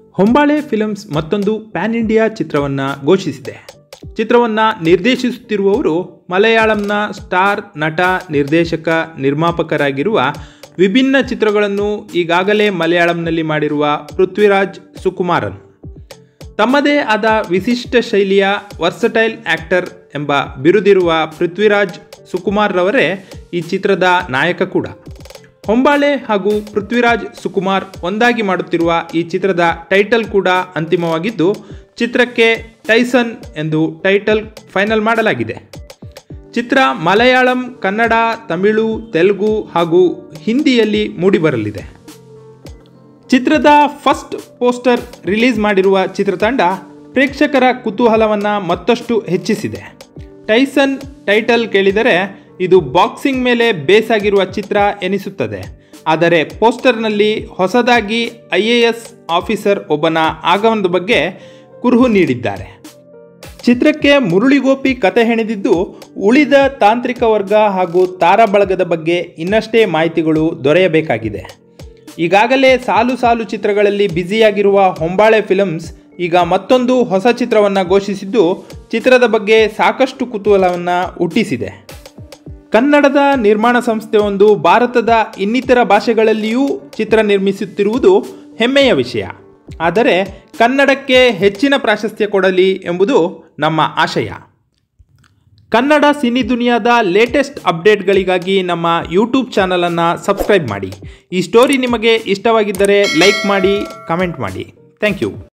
ಹೊಂಬಾಳೆ films ಮತ್ತೊಂದು pan India ಚಿತ್ರವನ್ನು ಘೋಷಿಸಿದೆ ಚಿತ್ರವನ್ನು ನಿರ್ದೇಶಿಸುತ್ತಿರುವವರು ಮಲಯಾಳಂನ ಸ್ಟಾರ್ ನಟ ನಿರ್ದೇಶಕ ನಿರ್ಮಾಪಕರಾಗಿರುವ ವಿಭಿನ್ನ ಚಿತ್ರಗಳನ್ನು ಈಗಾಗಲೇ ಮಲಯಾಳಂನಲ್ಲಿ ಮಾಡಿರುವ ಪೃಥ್ವಿರಾಜ್ ಸುಕುಮಾರನ್ ತಮ್ಮದೇ ಆದ ವಿಶಿಷ್ಟ ಶೈಲಿಯ ವರ್ಸಟೈಲ್ ಆಕ್ಟರ್ ಎಂಬ ಬಿರುದಿರುವ ಪೃಥ್ವಿರಾಜ್ ಸುಕುಮಾರ್ ರವರೇ ಈ ಚಿತ್ರದ ನಾಯಕ ಕೂಡ ಹೊಂಬಾಳೆ ಹಾಗೂ ಪೃಥ್ವಿರಾಜ್ ಸುಕುಮಾರ್ ಒಂದಾಗಿ ಮಾಡುತ್ತಿರುವ ಈ ಚಿತ್ರದ ಟೈಟಲ್ ಕೂಡ ಅಂತಿಮವಾಗಿದ್ದು ಚಿತ್ರಕ್ಕೆ ಟೈಸನ್ ಎಂದು ಟೈಟಲ್ ಫೈನಲ್ ಮಾಡಲಾಗಿದೆ ಚಿತ್ರ ಮಲಯಾಳಂ ಕನ್ನಡ ತಮಿಳು ತೆಲುಗು ಹಾಗೂ ಹಿಂದಿಯಲ್ಲಿ ಮೂಡಿಬರಲಿದೆ ಚಿತ್ರದ ಫಸ್ಟ್ ಪೋಸ್ಟರ್ ರಿಲೀಸ್ ಮಾಡಿರುವ ಚಿತ್ರತಂಡ ಪ್ರೇಕ್ಷಕರ ಕುತೂಹಲವನ್ನು ಮತ್ತಷ್ಟು ಹೆಚ್ಚಿಸಿದೆ ಟೈಸನ್ ಟೈಟಲ್ ಕೇಳಿದರೆ ಇದು ಬಾಕ್ಸಿಂಗ್ ಮೇಲೆ ಬೇಸಾಗಿರುವ ಚಿತ್ರ ಎನಿಸುತ್ತದೆ ಆದರೆ ಪೋಸ್ಟರ್ನಲ್ಲಿ ಹೊಸದಾಗಿ ಐ ಎ ಎಸ್ ಆಫೀಸರ್ ಒಬ್ಬನ ಆಗಮನದ ಬಗ್ಗೆ ಕುರುಹು ನೀಡಿದ್ದಾರೆ ಚಿತ್ರಕ್ಕೆ ಮುರಳಿಗೋಪಿ ಕತೆ ಹೆಣೆದಿದ್ದು ಉಳಿದ ತಾಂತ್ರಿಕ ವರ್ಗ ಹಾಗೂ ತಾರಾ ಬಳಗದ ಬಗ್ಗೆ ಇನ್ನಷ್ಟೇ ಮಾಹಿತಿಗಳು ದೊರೆಯಬೇಕಾಗಿದೆ ಈಗಾಗಲೇ ಸಾಲು ಸಾಲು ಚಿತ್ರಗಳಲ್ಲಿ ಬ್ಯುಸಿಯಾಗಿರುವ ಹೊಂಬಾಳೆ ಫಿಲಮ್ಸ್ ಈಗ ಮತ್ತೊಂದು ಹೊಸ ಚಿತ್ರವನ್ನು ಘೋಷಿಸಿದ್ದು ಚಿತ್ರದ ಬಗ್ಗೆ ಸಾಕಷ್ಟು ಕುತೂಹಲವನ್ನು ಹುಟ್ಟಿಸಿದೆ ಕನ್ನಡದ ನಿರ್ಮಾಣ ಸಂಸ್ಥೆಯೊಂದು ಭಾರತದ ಇನ್ನಿತರ ಭಾಷೆಗಳಲ್ಲಿಯೂ ಚಿತ್ರ ನಿರ್ಮಿಸುತ್ತಿರುವುದು ಹೆಮ್ಮೆಯ ವಿಷಯ ಆದರೆ ಕನ್ನಡಕ್ಕೆ ಹೆಚ್ಚಿನ ಪ್ರಾಶಸ್ತ್ಯ ಕೊಡಲಿ ಎಂಬುದು ನಮ್ಮ ಆಶಯ ಕನ್ನಡ ಸಿನಿ ದುನಿಯಾದ ಲೇಟೆಸ್ಟ್ ಅಪ್ಡೇಟ್ಗಳಿಗಾಗಿ ನಮ್ಮ ಯೂಟ್ಯೂಬ್ ಚಾನಲನ್ನು ಸಬ್ಸ್ಕ್ರೈಬ್ ಮಾಡಿ ಈ ಸ್ಟೋರಿ ನಿಮಗೆ ಇಷ್ಟವಾಗಿದ್ದರೆ ಲೈಕ್ ಮಾಡಿ ಕಮೆಂಟ್ ಮಾಡಿ ಥ್ಯಾಂಕ್ ಯು